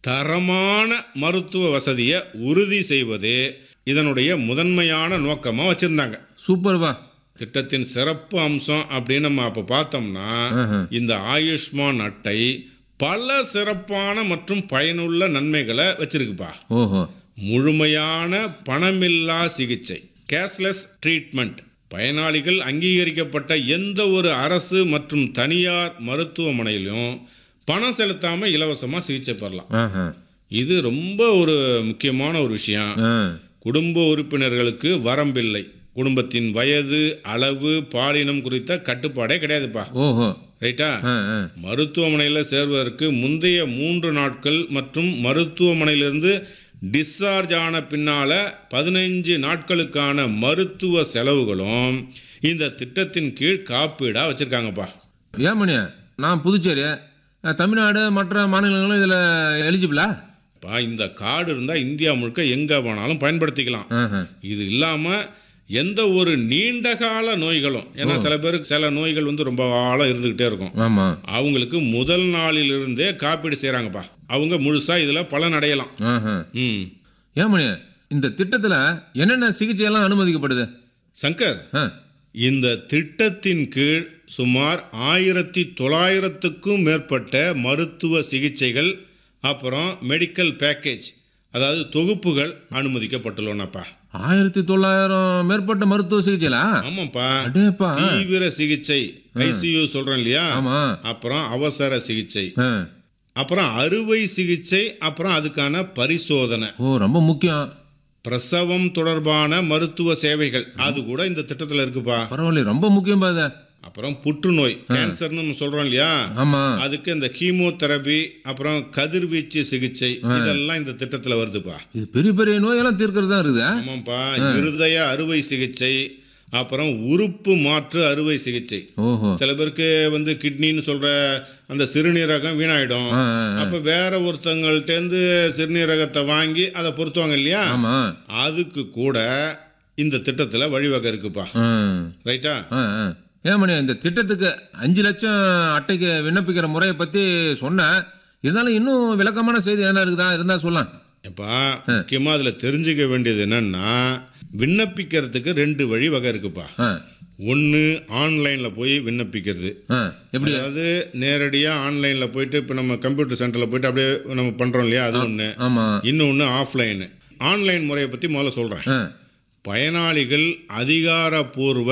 தரமான மருத்துவ வசதியை உறுதி செய்வதே இதனுடைய முதன்மையான நோக்கமாக வச்சுருந்தாங்க சூப்பர்ப்பா திட்டத்தின் சிறப்பு அம்சம் அப்படின்னு நம்ம அப்போ பார்த்தோம்னா ஆஹா. இந்த ஆயுஷ்மான் அட்டை பல சிறப்பான மற்றும் பயனுள்ள நன்மைகளை வச்சிருக்குப்பா ஓஹோ முழுமையான பணமில்லா சிகிச்சை கேஷ்லெஸ் ட்ரீட்மெண்ட் பயனாளிகள் அங்கீகரிக்கப்பட்ட எந்த ஒரு அரசு மற்றும் தனியார் மருத்துவமனையிலும் பணம் செலுத்தாமல் இலவசமாக சிகிச்சை பெறலாம் ஆஹா இது ரொம்ப ஒரு முக்கியமான ஒரு விஷயம் ஆ குடும்ப உறுப்பினர்களுக்கு வரம்பில்லை குடும்பத்தின் வயது அளவு பாலினம் குறித்த கட்டுப்பாடே கிடையாதுப்பா ஓஹோ ரைட்டா ஆ ஆ மருத்துவமனையில் சேர்வதற்கு முந்தைய மூன்று நாட்கள் மற்றும் மருத்துவமனையிலிருந்து டிஸ்சார்ஜ் ஆன பின்னால பதினைஞ்சு நாட்களுக்கான மருத்துவ செலவுகளும் இந்த திட்டத்தின் கீழ் காப்பீடாக வச்சுருக்காங்கப்பா ஏன் மணியா நான் புதுச்சேரி அஹ், தமிழ்நாடு மற்ற மாநிலங்களும் இதில் எலிஜிபிளா பா இந்த கார்டு இருந்தால் இந்தியா முழுக்க எங்கே வேணாலும் பயன்படுத்திக்கலாம் ஆஹா இது இல்லாமல் எந்த ஒரு நீண்ட கால நோய்களும் ஏன்னா சில பேருக்கு சில நோய்கள் வந்து ரொம்ப ஆழம் இருந்துக்கிட்டே இருக்கும் ஆமாம் அவங்களுக்கு முதல் நாளிலிருந்தே காப்பீடு செய்கிறாங்கப்பா அவங்க முழுசாக இதில் பலன் அடையலாம் ஆஹா ம் ஏன் மணியா இந்த திட்டத்தில் என்னென்ன சிகிச்சையெல்லாம் அனுமதிக்கப்படுது சங்கர் ஆ இந்த திட்டத்தின் கீழ் சுமார் ஆயிரத்தி தொள்ளாயிரத்துக்கும் மேற்பட்ட மருத்துவ சிகிச்சைகள் அப்புறம் மெடிக்கல் பேக்கேஜ் அதாவது தொகுப்புகள் அனுமதிக்கப்பட்டுள்ளனப்பா ஆயிரத்தி தொள்ளாயிரம் மேற்பட்ட மருத்துவ சிகிச்சைலா ஆமாப்பா அடேப்பா தீவிர சிகிச்சை ஐசியூ சொல்றேன் இல்லையா ஆமா அப்புறம் அவசர சிகிச்சை ஆ அப்புறம் அறுவை சிகிச்சை அப்புறம் அதுக்கான பரிசோதனை ஓ ரொம்ப முக்கியம் பிரசவம் தொடர்பான மருத்துவ சேவைகள் அது கூட இந்த திட்டத்தில் இருக்குப்பா பரவாயில்ல ரொம்ப முக்கியம் பாத அப்புறம் புற்றுநோய் கேன்சர்னு நம்ம சொல்றோம் இல்லையா ஆமா அதுக்கு இந்த கீமோதெரபி அப்புறம் கதிர்வீச்சு சிகிச்சை இதெல்லாம் இந்த திட்டத்தில் வருதுப்பா இது பெரிய பெரிய நோயெல்லாம் தீர்க்கிறது தான் இருக்குது ஆமாப்பா இருதய அறுவை சிகிச்சை அப்புறம் உறுப்பு மாற்று அறுவை சிகிச்சை ஓஹோ சில பேருக்கு வந்து கிட்னின்னு சொல்ற அந்த சிறுநீரகம் வீணாயிடும் ஆ, ஆ, ஆ. அப்ப வேற ஒருத்தங்கள்ட்டேருந்து சிறுநீரகத்தை வாங்கி அதை பொருத்துவாங்க இல்லையா ஆமா அதுக்கு கூட இந்த திட்டத்தில் வழிவகை இருக்குப்பா ஆ ரைட்டா ஆ ஆ ஏன் மணி இந்த திட்டத்துக்கு அஞ்சு லட்சம் அட்டைக்கு விண்ணப்பிக்கிற முறையை பற்றி சொன்னேன் இருந்தாலும் இன்னும் விளக்கமான செய்தி எதனா இருக்குதா இருந்தால் சொல்லலாம் எப்பா முக்கியமாக அதில் தெரிஞ்சுக்க வேண்டியது என்னன்னா விண்ணப்பிக்கிறதுக்கு ரெண்டு வழி வகை இருக்குப்பா ஆ ஒன்று ஆன்லைனில் போய் விண்ணப்பிக்கிறது ஆ எப்படி அதாவது நேரடியாக ஆன்லைனில் போயிட்டு இப்போ நம்ம கம்ப்யூட்டர் சென்டரில் போயிட்டு அப்படியே நம்ம பண்ணுறோம் இல்லையா அது ஒன்று ஆமாம் இன்னொன்று ஆஃப்லைனு ஆன்லைன் முறையை பற்றி முதல்ல சொல்கிறேன் ஆ பயனாளிகள் அதிகாரப்பூர்வ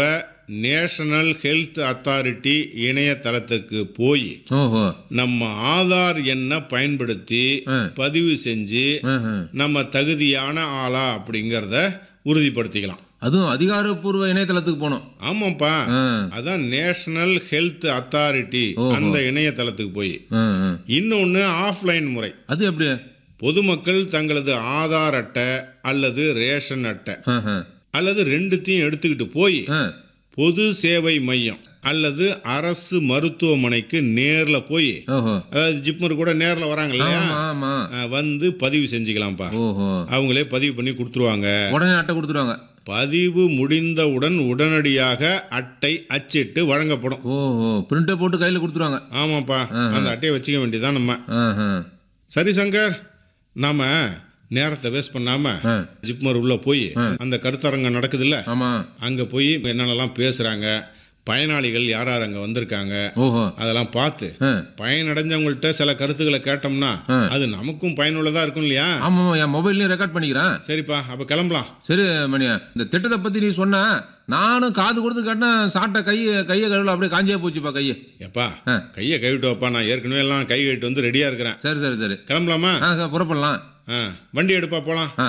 நேஷனல் ஹெல்த் அத்தாரிட்டி இணையதளத்துக்கு போய் ஓஹோ நம்ம ஆதார் எண்ணை பயன்படுத்தி ஆ. பதிவு செஞ்சு ஆஹா. நம்ம தகுதியான ஆளா அப்படிங்கிறத உறுதிப்படுத்திக்கலாம் அதுவும் அதிகாரப்பூர்வ இணையதளத்துக்கு போகணும் ஆமாப்பா ஆ அதான் நேஷனல் ஹெல்த் அத்தாரிட்டி அந்த இணையதளத்துக்கு போய் ஆ ஆ. இன்னொன்று ஆஃப்லைன் முறை அது எப்படி பொதுமக்கள் தங்களது ஆதார் அட்டை அல்லது ரேஷன் அட்டை ஆஹா. அல்லது ரெண்டுத்தையும் எடுத்துக்கிட்டு போய் ஆ பொது சேவை மையம் அல்லது அரசு மருத்துவமனைக்கு நேரில் போய் ஓஹோ அதாவது ஜிப்மர் கூட நேரில் வராங்க இல்லையா ஆமா ஆமா அஹ் வந்து பதிவு செஞ்சுக்கலாம்ப்பா ஓஹோ அவங்களே பதிவு பண்ணி கொடுத்துருவாங்க உடனே அட்டை கொடுத்துருவாங்க பதிவு முடிந்தவுடன் உடனடியாக அட்டை அச்சிட்டு வழங்கப்படும் ஓஹோ பிரிண்டை போட்டு கையில் கொடுத்துருவாங்க ஆமாப்பா அந்த அட்டையை வச்சுக்க வேண்டியதுதான் நம்ம ஆஹா சரி சங்கர் நாம நேரத்தை வேஸ்ட் பண்ணாம ஆ ஜிப்மர் உள்ள போய் அந்த கருத்தரங்கம் நடக்குதுல்ல ஆமாம் அங்க போய் என்னென்னலாம் பேசுறாங்க பயனாளிகள் யார் யார் அங்க வந்திருக்காங்க ஓஹோ அதெல்லாம் பார்த்து ஆ பயனடைஞ்சவங்கள்ட்ட சில கருத்துக்களை கேட்டோம்னா அது நமக்கும் பயனுள்ளதா இருக்கும் இல்லையா ஆமாம் என் மொபைல்லையும் ரெக்கார்ட் பண்ணிக்கிறேன் சரிப்பா அப்ப கிளம்பலாம் சரி மணியா இந்த திட்டத்தை பற்றி நீ சொன்ன நானும் காது கொடுத்து கேட்டேன் சாப்பிட்ட கையை கையை கழுவல அப்படியே காஞ்சியே போச்சுப்பா கையை எப்பா ஆ. கையை கைவிட்டு வைப்பா நான் ஏற்கனவே எல்லாம் கை கழிட்டு வந்து ரெடியா இருக்கிறேன் சரி சரி சரி கிளம்பலாமா ஆ புறப்படலாம் ஆ, வண்டி எடுப்பா போலாம் ஆ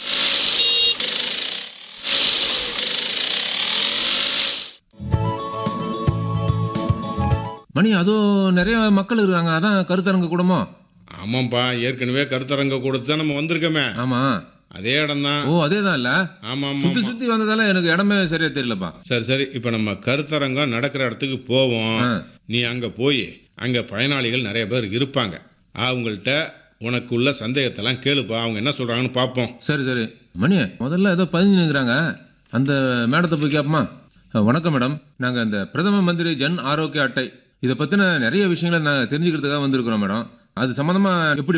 மணி அதுவும் நிறைய மக்கள் இருக்காங்க அதான் கருத்தரங்கு கூடமோ ஆமாம்ப்பா ஏற்கனவே கருத்தரங்க கொடுத்து தான் நம்ம வந்திருக்கோமே ஆமாம் அதே இடம் தான் ஓ அதே தான் இல்லை ஆமா ஆமா சுற்றி சுற்றி வந்ததால எனக்கு இடமே சரியா தெரியலப்பா சரி சரி இப்போ நம்ம கருத்தரங்கம் நடக்கிற இடத்துக்கு போவோம் ஆ. நீ அங்கே போய் அங்கே பயனாளிகள் நிறைய பேர் இருப்பாங்க அவங்கள்ட்ட உனக்கு உள்ள சந்தேகத்தெல்லாம் கேளுப்பா அவங்க என்ன சொல்கிறாங்கன்னு பார்ப்போம் சரி சரி மணி முதல்ல ஏதோ பதிஞ்சு நிற்கிறாங்க அந்த மேடத்தை போய் கேட்போமா அஹ், வணக்கம் மேடம் நாங்கள் இந்த பிரதம மந்திரி ஜன் ஆரோக்கிய அட்டை இதை பற்றின நிறைய விஷயங்களை நான் தெரிஞ்சுக்கிறதுக்காக வந்திருக்கிறோம் மேடம் அது சம்மந்தமாக எப்படி